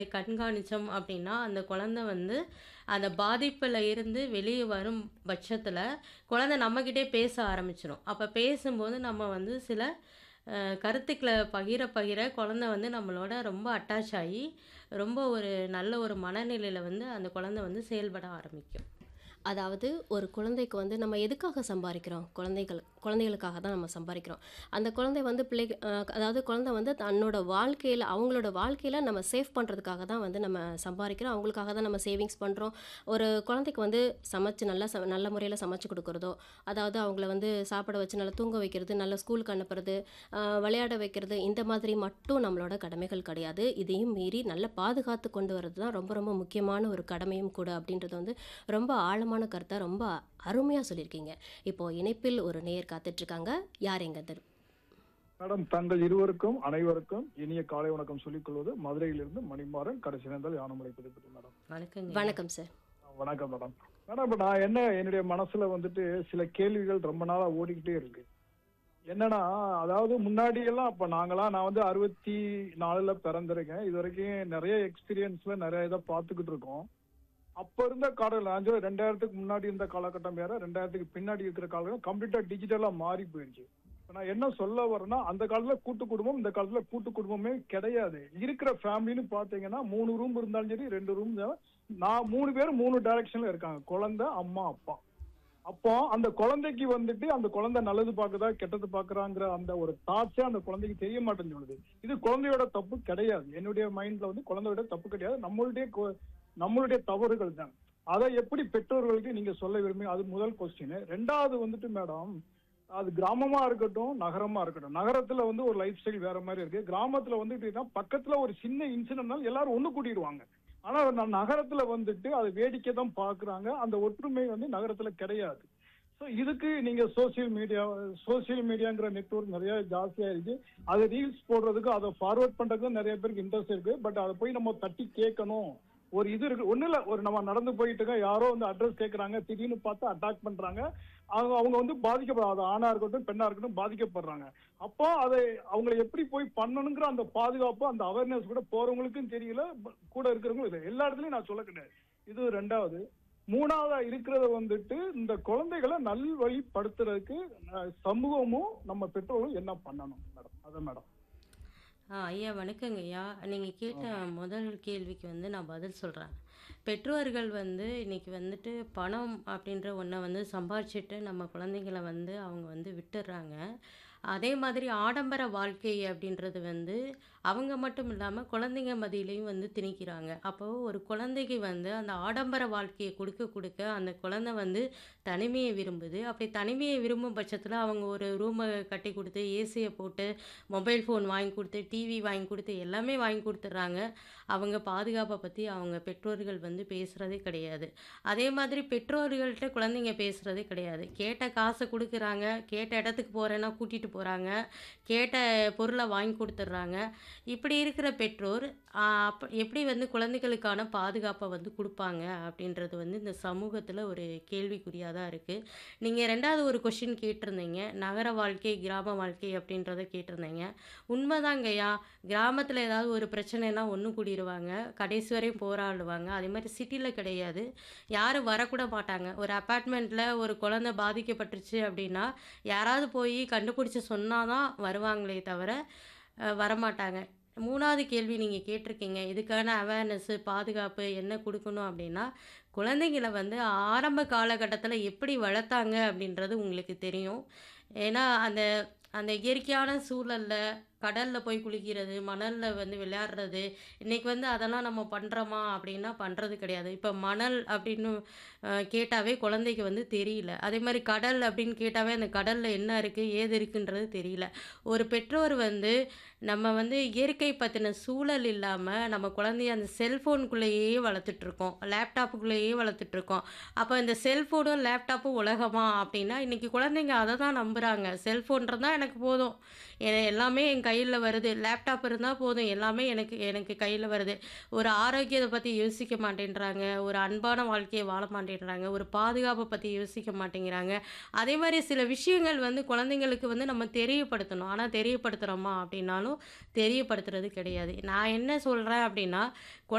கண்காணிச்சோம் அப்படின்னா, அந்த குழந்தை வந்து அந்த பாதிப்புல இருந்து வெளிய வரும் பட்சத்தில, குழந்தை நம்மகிட்டயே பேச ஆரம்பிச்சுரும். அப்ப பேசும்போது நம்ம வந்து சில அ கருத்துக்கள பகிர பகிர குழந்தை வந்து நம்மளோட ரொம்ப அட்டாச் ஆயி, ரொம்ப ஒரு நல்ல ஒரு மனநிலையில வந்து அந்த குழந்தை வந்து செயல்பட ஆரம்பிக்கும். அதாவது ஒரு குழந்தைக்கு வந்து நம்ம எதுக்காக சம்பாரிக்கிறோம்? குழந்தைகள் குழந்தைகளுக்காக தான் நம்ம சம்பாரிக்கிறோம். அந்த குழந்தை வந்து பிள்ளைக அ அதாவது குழந்தை வந்து தன்னோட வாழ்க்கையில அவங்களோட வாழ்க்கையில நம்ம சேவ் பண்ணுறதுக்காக தான் வந்து நம்ம சம்பாரிக்கிறோம். அவங்களுக்காக தான் நம்ம சேவிங்ஸ் பண்ணுறோம். ஒரு குழந்தைக்கு வந்து சமைச்சு நல்லா ச நல்ல முறையில சமைச்சு குடுக்குறதோ, அதாவது அவங்கள வந்து சாப்பிட வச்சு நல்லா தூங்க வைக்கிறது, நல்ல ஸ்கூலுக்கு அனுப்புறது, அ விளையாட வைக்கிறது, இந்த மாதிரி மட்டும் நம்மளோட கடமைகள் கிடையாது. இதையும் மீறி நல்லா பாதுகாத்து கொண்டு வரது தான் ரொம்ப ரொம்ப முக்கியமான ஒரு கடமையும் கூட அப்படின்றது வந்து ரொம்ப ஆழமான கருத்தா ரொம்ப அருமையா சொல்லியிருக்கீங்க. இப்போ இணைப்பில் ஒரு நேயர் காத்துட்ருக்காங்க. யார் எங்கேருந்து? மேடம் தங்கள் இருவருக்கும் அனைவருக்கும் இனிய காலை வணக்கம் சொல்லிக் கொள்வது மதுரையிலிருந்து மணிமாறன் கடைசி நேர்ந்தால் யானமலை புதுப்பட்டி மேடம் வணக்கங்க. வணக்கம் சார். வணக்கம் மேடம் மேடம் இப்ப நான் என்ன என்னுடைய மனசுல வந்துட்டு சில கேள்விகள் ரொம்ப நாளா ஓடிக்கிட்டே இருக்கு என்னன்னா அதாவது முன்னாடி எல்லாம் அப்ப நாங்களாம் நான் வந்து அறுபத்தி நாலுல பிறந்திருக்கேன் இது வரைக்கும் நிறைய எக்ஸ்பீரியன்ஸ்ல நிறைய இதை பார்த்துக்கிட்டு இருக்கோம் அப்ப இருந்த காலம் நான் சொல்ல ரெண்டாயிரத்துக்கு முன்னாடி இருந்த காலகட்டம் வேற ரெண்டாயிரத்துக்கு பின்னாடி இருக்கிற காலகட்டம் கம்ப்ளீட்டா டிஜிட்டலா மாறி போயிருச்சு இப்ப நான் என்ன சொல்ல வரேன்னா அந்த காலத்துல கூட்டு குடும்பம் இந்த காலத்துல கூட்டு குடும்பமே கிடையாது இருக்கிற ஃபேமிலின்னு பாத்தீங்கன்னா மூணு ரூம் இருந்தாலும் சரி ரெண்டு ரூம் நான் மூணு பேர் மூணு டைரக்ஷன்ல இருக்காங்க குழந்தை அம்மா அப்பா அப்போ அந்த குழந்தைக்கு வந்துட்டு அந்த குழந்தை நல்லது பாக்குதா கெட்டது பாக்குறாங்கிற அந்த ஒரு தாட்ஸே அந்த குழந்தைக்கு தெரிய மாட்டேன்னு சொல்லுது இது குழந்தையோட தப்பு கிடையாது என்னுடைய மைண்ட்ல வந்து குழந்தையோட தப்பு கிடையாது நம்மளுடைய கொ- நம்மளுடைய தவறுகள் தான் அதை எப்படி பெற்றோர்களுக்கு நீங்க சொல்ல விரும்பி அது முதல் கொஸ்டின் ரெண்டாவது வந்துட்டு மேடம் அது கிராமமா இருக்கட்டும் நகரமா இருக்கட்டும் நகரத்துல வந்து ஒரு லைஃப் ஸ்டைல் வேற மாதிரி இருக்கு கிராமத்துல வந்துட்டு பக்கத்துல ஒரு சின்ன இன்சிடென்ட்னால எல்லாரும் ஒண்ணு கூட்டிடுவாங்க ஆனா நான் நகரத்துல வந்துட்டு அது வேடிக்கை தான் பாக்குறாங்க அந்த ஒற்றுமை வந்து நகரத்துல கிடையாது ஸோ இதுக்கு நீங்க சோசியல் மீடியா சோசியல் மீடியாங்கிற நெட்வொர்க் நிறைய ஜாஸ்தியா இருக்கு அதை ரீல்ஸ் போடுறதுக்கு அதை ஃபார்வர்ட் பண்றதுக்கு நிறைய பேருக்கு இன்ட்ரெஸ்ட் இருக்கு பட் அதை போய் நம்ம தட்டி கேட்கணும் ஒரு இது இருக்கு ஒண்ணு இல்ல ஒரு நம்ம நடந்து போயிட்டு இருக்கோம் யாரோ வந்து அட்ரஸ் கேக்குறாங்க திடீர்னு பார்த்து அட்டாக் பண்றாங்க அவங்க அவங்க வந்து பாதிக்கப்படுறாங்க ஆணா இருக்கட்டும் பெண்ணா இருக்கட்டும் பாதிக்கப்படுறாங்க அப்போ அதை அவங்களை எப்படி போய் பண்ணணுங்கிற அந்த பாதுகாப்பு அந்த அவேர்னஸ் கூட போறவங்களுக்கும் தெரியல ப- கூட இருக்கிறவங்களும் இல்லை எல்லா இடத்துலயும் நான் சொல்ல கிடையாது இது ரெண்டாவது மூணாவதா இருக்கிறத வந்துட்டு இந்த குழந்தைகளை நல்வழிப்படுத்துறதுக்கு அஹ், சமூகமும் நம்ம பெற்றோரும் என்ன பண்ணணும் மேடம் அதான் மேடம் ஆ ஐயா வணக்கங்க ஐயா. நீங்க கேட்ட முதல் கேள்விக்கு வந்து நான் பதில் சொல்றேன். பெற்றோர்கள் வந்து இன்னைக்கு வந்துட்டு பணம் அப்படின்ற ஒண்ண வந்து சம்பாரிச்சுட்டு நம்ம குழந்தைங்கள வந்து அவங்க வந்து விட்டுர்றாங்க. அதே மாதிரி ஆடம்பர வாழ்க்கை அப்படின்றது வந்து அவங்க மட்டும் இல்லாம குழந்தைங்க மத்தியிலயும் வந்து திணிக்கிறாங்க. அப்போ ஒரு குழந்தைக்கு வந்து அந்த ஆடம்பர வாழ்க்கைய குடுக்க குடுக்க அந்த குழந்தை வந்து தனிமைய விரும்புது. அப்படி தனிமைய விரும்பும் பட்சத்தில அவங்க ஒரு ரூம கட்டி குடுத்து, ஏசிய போட்டு, மொபைல் ஃபோன் வாங்கி குடுத்து, டிவி வாங்கி குடுத்து எல்லாமே வாங்கி குடுத்துடுறாங்க. அவங்க பாதுகாப்ப பத்தி அவங்க பெற்றோர்கள் வந்து பேசுறதே கிடையாது. அதே மாதிரி பெற்றோர்கள்ட்ட குழந்தைங்க பேசுறதே கிடையாது. கேட்ட காச குடுக்குறாங்க, கேட்ட இடத்துக்கு போறேன்னா கூட்டிட்டு போறாங்க, கேட்ட பொருள வாங்கி குடுத்துடுறாங்க. இப்படி இருக்கிற பெற்றோர் அ அப்ப எப்படி வந்து குழந்தைகளுக்கான பாதுகாப்ப வந்து குடுப்பாங்க அப்படின்றது வந்து இந்த சமூகத்தில ஒரு கேள்விக்குறியா தான் இருக்கு. நீங்க 2வது ஒரு கொஸ்டின் கேட்டிருந்தீங்க. நகர வாழ்க்கை, கிராம வாழ்க்கை அப்படின்றத கேட்டிருந்தீங்க. உண்மதாங்கய்யா. கிராமத்தில ஏதாவது ஒரு பிரச்சனைன்னா ஒண்ணு கூடிருவாங்க. கடைசி வரையும் போராடுவாங்க. அதே மாரி சிட்டில கிடையாது. யாரும் வரக்கூட மாட்டாங்க. ஒரு அபார்ட்மெண்ட்ல ஒரு குழந்தை பாதிக்கப்பட்டுருச்சு அப்படின்னா, யாராவது போய் கண்டுபிடிச்சு சொன்னா தான் வருவாங்களே தவிர, அ வரமாட்டாங்க. 3வது கேள்வி நீங்க கேட்டிருக்கீங்க. இதுக்கான அவேர்னஸ், பாதுகாப்பு என்ன குடுக்கணும் அப்படின்னா, குழந்தைங்கள வந்து ஆரம்ப காலகட்டத்தில எப்படி வளர்த்தாங்க அப்படின்றது உங்களுக்கு தெரியும். ஏன்னா அந்த அந்த இயற்கையான சூழல்ல கடல்ல போய் குளிக்கிறது, மணல்ல வந்து விளையாடுறது, இன்னைக்கு வந்து அதெல்லாம் நம்ம பண்றோமா அப்படின்னா பண்றது கிடையாது. இப்ப மணல் அப்படின்னு அ கேட்டாவே குழந்தைக்கு வந்து தெரியல. அதே மாரி கடல் அப்படின்னு கேட்டாவே அந்த கடல்ல என்ன இருக்கு, ஏது இருக்குன்றது தெரியல. ஒரு பெற்றோர் வந்து நம்ம வந்து இயற்கை பத்தின சூழல் இல்லாம நம்ம குழந்தைய அந்த செல்ஃபோனுக்குள்ளேயே வளர்த்துட்ருக்கோம். லேப்டாப்புக்குள்ளேயே வளர்த்துட்ருக்கோம். அப்ப இந்த செல்ஃபோனும், லேப்டாப்பும் உலகமா அப்படின்னா, இன்னைக்கு குழந்தைங்க அத தான் நம்புறாங்க. செல்ஃபோன் இருந்தா எனக்கு போதும். எ- எல்லாமே என் கையில் வருது லேப்டாப் இருந்தால் போதும் எல்லாமே எனக்கு எனக்கு கையில் வருது ஒரு ஆரோக்கியத்தை பற்றி யோசிக்க மாட்டேன்றாங்க ஒரு அன்பான வாழ்க்கையை வாழ மாட்டேன்றாங்க ஒரு பாதுகாப்பை பற்றி யோசிக்க மாட்டேங்கிறாங்க அதே மாதிரி சில விஷயங்கள் வந்து குழந்தைங்களுக்கு வந்து நம்ம தெரியப்படுத்தணும் ஆனால் தெரியப்படுத்துகிறோமா அப்படின்னாலும் தெரியப்படுத்துறது கிடையாது நான் என்ன சொல்கிறேன் அப்படின்னா